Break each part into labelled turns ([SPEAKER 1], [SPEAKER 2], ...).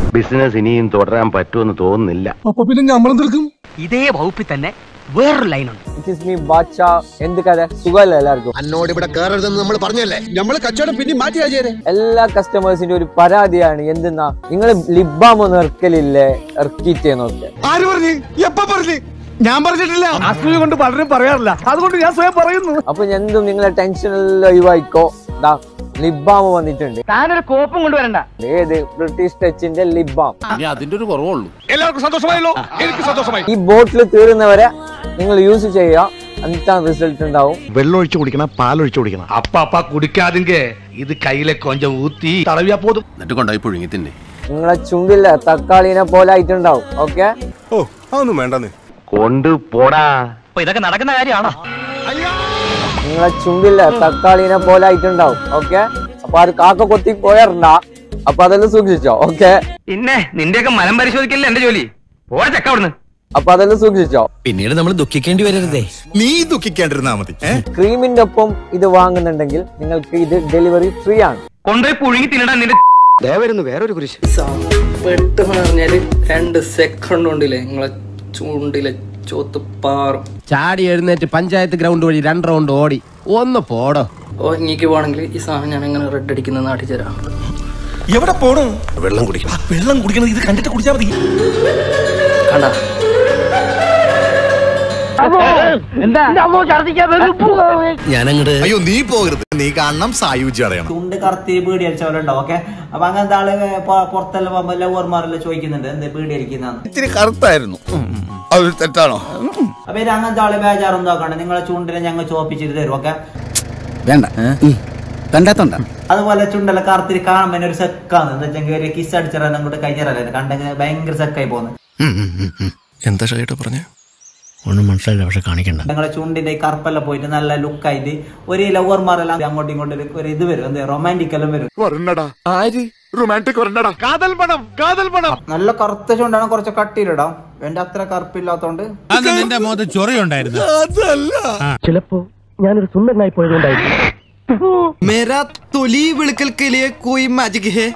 [SPEAKER 1] business ഇനിയും തുടരാൻ പറ്റുമെന്ന് തോന്നുന്നില്ല
[SPEAKER 2] അപ്പൊ പിന്നെ നമ്മളെന്തെടുക്കും
[SPEAKER 3] ഇതേ വകുപ്പിൽ തന്നെ വേറൊരു ലൈനുണ്ട്
[SPEAKER 4] ഇറ്റ് ഇസ് മീ ബാച്ച എന്ത് കഥ സുഖമല്ല എല്ലാവർക്കും
[SPEAKER 5] എന്നോട് ഇവിടെ കയറരുതെന്ന് നമ്മൾ പറഞ്ഞല്ലേ
[SPEAKER 2] നമ്മള് കച്ചവടം പിന്നെ മാറ്റി ആചാരെ
[SPEAKER 4] എല്ലാ കസ്റ്റമേഴ്സിന്റെ ഒരു പരാതിയാണ് എന്തെന്നാ നിങ്ങൾ ലിബാം ഒന്നും ഇറക്കലില്ലേ ഇറക്കിയിട്ടേന്നൊക്കെ
[SPEAKER 2] ആര് പറഞ്ഞു എപ്പ പറഞ്ഞു ഞാൻ പറഞ്ഞിട്ടില്ല അസൂയ കൊണ്ട് പലരും പറയാറില്ല അതുകൊണ്ട് ഞാൻ സ്വയം പറയുന്നു
[SPEAKER 4] അപ്പൊ എന്തും നിങ്ങളെ ടെൻഷൻ എല്ലാം ഒഴിവായിക്കോ ദാ ലിബാം വന്നിട്ടുണ്ട്
[SPEAKER 3] താനൊരു കോപ്പും കൊണ്ടുവരണ്ട
[SPEAKER 4] ഏത് ബ്രിട്ടീഷ് ടച്ചിന്റെ ലിബാം
[SPEAKER 2] എല്ലാവർക്കും സന്തോഷമായല്ലോ എനിക്ക് സന്തോഷമായി
[SPEAKER 4] ഈ ബോട്ടിൽ തീരുന്നവരെ നിങ്ങൾ യൂസ് ചെയ്യുക എന്നിട്ടാണ് റിസൾട്ട് ഉണ്ടാവും
[SPEAKER 5] വെള്ളം ഒഴിച്ചു കുടിക്കണം പാലൊഴിച്ചു കുടിക്കണം
[SPEAKER 6] அப்பா குடிக்காதுங்க இது கையில கொஞ்சம் ஊத்தி தடவியா போதும்
[SPEAKER 7] എന്നിട്ട് കൊണ്ടായി പുഴുങ്ങി തിന്നെ
[SPEAKER 4] നിങ്ങളെ ചുണ്ടില്ല തക്കാളിനെ പോലെ ആയിട്ടുണ്ടാവും ഓക്കെ
[SPEAKER 2] ഓ അതൊന്നും വേണ്ടെന്ന്
[SPEAKER 1] കൊണ്ട് പോടാ
[SPEAKER 3] അപ്പൊ ഇതൊക്കെ നടക്കുന്ന കാര്യമാണോ
[SPEAKER 4] നിങ്ങളെ ചുണ്ടില്ല തക്കാളിനെ പോലെ ആയിട്ടുണ്ടാവും ഓക്കെ അപ്പൊ അത് കാക്ക കൊത്തി പോയറണ്ട അപ്പൊ അതെല്ലാം സൂക്ഷിച്ചോ ഓക്കെ
[SPEAKER 3] പിന്നെ നിന്റെയൊക്കെ മനം പരിശോധിക്കല്ലേ എന്റെ ജോലി പോടാ ചക്ക അവിടുന്ന്
[SPEAKER 4] അപ്പൊ അതെല്ലാം സൂക്ഷിച്ചോ
[SPEAKER 8] പിന്നീട് നമ്മൾ ദുഃഖിക്കേണ്ടി വരരുതേ
[SPEAKER 2] നീ ദുഃഖിക്കാണ്ടിരുന്നാ മതി
[SPEAKER 4] ക്രീമിന്റെ ഒപ്പം ഇത് വാങ്ങുന്നുണ്ടെങ്കിൽ നിങ്ങൾക്ക് ഇത് ഡെലിവറി ഫ്രീ ആണ്
[SPEAKER 3] കൊണ്ടുപോയി പുഴുങ്ങി തിന്നിടാൻ നിന്റെ
[SPEAKER 9] പെട്ടെന്ന് പറഞ്ഞാല് രണ്ട് സെക്കൻഡ് കൊണ്ടില്ലേ നിങ്ങളെ ചൂണ്ടിലെ ചോത്ത് പാറും
[SPEAKER 8] ചാടി എഴുന്നേറ്റ് പഞ്ചായത്ത് ഗ്രൗണ്ട് വഴി രണ്ട് റൗണ്ട് ഓടി ഒന്ന് പോടോ
[SPEAKER 9] ഓ ഇങ്ങേക്ക് പോവാണെങ്കിൽ ഈ സാധനം ഞാൻ എങ്ങനെ റെഡ് അടിക്കുന്ന നാട്ടിൽ തരാം
[SPEAKER 2] എവിടെ പോണു
[SPEAKER 5] വെള്ളം കുടിക്കണം
[SPEAKER 2] വെള്ളം കുടിക്കണത് ഇത് കണ്ടിട്ട് കുടിച്ചാൽ മതി
[SPEAKER 9] കണ്ട
[SPEAKER 8] ഞാനങ്ങട്
[SPEAKER 5] അയ്യോ നീ പോകരുത് നീ കാണണം സായുജ്യം അടയണം
[SPEAKER 10] ചുണ്ട് കറുത്തി ബീഡി അടിച്ചവരുണ്ടോ ഓക്കെ അപ്പൊ അങ്ങനത്തെ ആള് പൊ- പുറത്തെല്ലാം പോകുമ്പോ ലവർമാരെല്ലാം ചോദിക്കുന്നുണ്ട് എന്ത് ബീഡി അടിക്കുന്നതാണ്
[SPEAKER 5] ഇത്തിരി കറുത്തായിരുന്നു അത് തെറ്റാണോ
[SPEAKER 10] അപ്പൊ ഇത് അങ്ങനത്തെ ആള് ബേജാറൊന്നും നോക്കണ്ട നിങ്ങളെ ചുണ്ടിനെ ഞങ്ങൾ ചോപ്പിച്ചിട്ട് തരും ഓക്കെ
[SPEAKER 8] വേണ്ട കണ്ടാത്തോണ്ട
[SPEAKER 10] അതുപോലെ ചുണ്ടെല്ലാം കറുത്തിരി കാണുമ്പോ ഒരു സെക്കാന്ന് എന്താ വെച്ചെങ്കിൽ ഒരു കിസ് അടിച്ചാൽ അങ്ങോട്ട് കഴിഞ്ഞാലേ കണ്ടെങ്കിൽ ഭയങ്കര സെക്കായി പോകുന്നത്
[SPEAKER 7] എന്താ ഷൈട്ട് പറഞ്ഞേ
[SPEAKER 8] ഒന്നും മനസ്സിലായില്ല പക്ഷെ കാണിക്കണ്ട
[SPEAKER 10] നിങ്ങളെ ചുണ്ടിന്റെ ഈ കറുപ്പെല്ലാം പോയിട്ട് നല്ല ലുക്കായിട്ട് ഒരു ലവർമാരെല്ലാം അങ്ങോട്ടും ഇങ്ങോട്ടും ഒരു ഇത് വരും എന്താ റൊമാൻറ്റിക് എല്ലാം വരും
[SPEAKER 2] കാതൽ പണം കാതൽ പണം
[SPEAKER 10] നല്ല കറുത്ത ചുണ്ടാണ് കുറച്ച് കട്ടിയിലിടാം എന്റെ അത്ര കറുപ്പില്ലാത്തോണ്ട്
[SPEAKER 8] നിന്റെ മോത്ത് ചൊറിയുണ്ടായിരുന്നു
[SPEAKER 3] ചിലപ്പോ ഞാനൊരു സുന്ദരനായി പോയതുകൊണ്ടായിരിക്കും
[SPEAKER 9] മേരാ തൊലി വിളിക്കൽ കെലിയെ കോയി മാജിക് ഹേ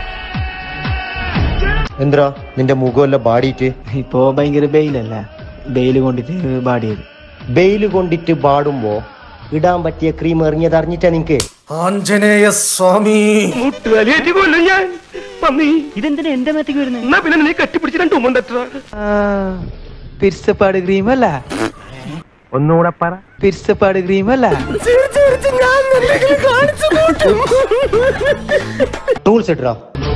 [SPEAKER 1] എന്തിനാ നിന്റെ മുഖമല്ല ബാടിയിട്ട്
[SPEAKER 10] ഇപ്പോ ഭയങ്കര ബെയിലല്ലേ ബെയില് കൊണ്ടിട്ട് ബാടിയത്
[SPEAKER 1] വെയിൽ കൊണ്ടിട്ട് പാടുമ്പോ ഇടാൻ പറ്റിയ ക്രീം എറിഞ്ഞത് അറിഞ്ഞിട്ടാ നിങ്ങക്ക്
[SPEAKER 2] ആഞ്ജനേയ സ്വാമി
[SPEAKER 3] മുട്ടുവലിയേറ്റ് കൊല്ലും ഞാൻ പന്നി ഇതെന്തിനാ എന്റെ മേത്തേക്ക് വരുന്നത് എന്നാ പിന്നെ നീ കെട്ടിപ്പിടിച്ച് രണ്ട് ഉമ്മൻ തട്ടുക
[SPEAKER 10] പിരിച്ചപ്പാട് ക്രീം അല്ല
[SPEAKER 1] ഒന്നുകൂടെ പറ
[SPEAKER 10] പിരിച്ചപ്പാട് ക്രീം അല്ല
[SPEAKER 1] ടൂൾസ് ഇട്ടാ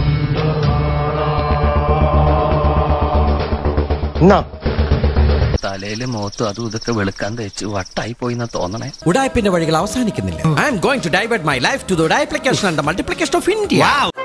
[SPEAKER 1] എന്നാ
[SPEAKER 7] തലയില് മുഖത്തും അതും ഇതൊക്കെ വെളുക്കാൻ തേച്ച് വട്ടായി പോയി എന്നാ തോന്നണേ
[SPEAKER 8] ഉടായ്പിന്റെ വഴികൾ അവസാനിക്കുന്നില്ല I am going to divert my life to the multiplication and multiplication of India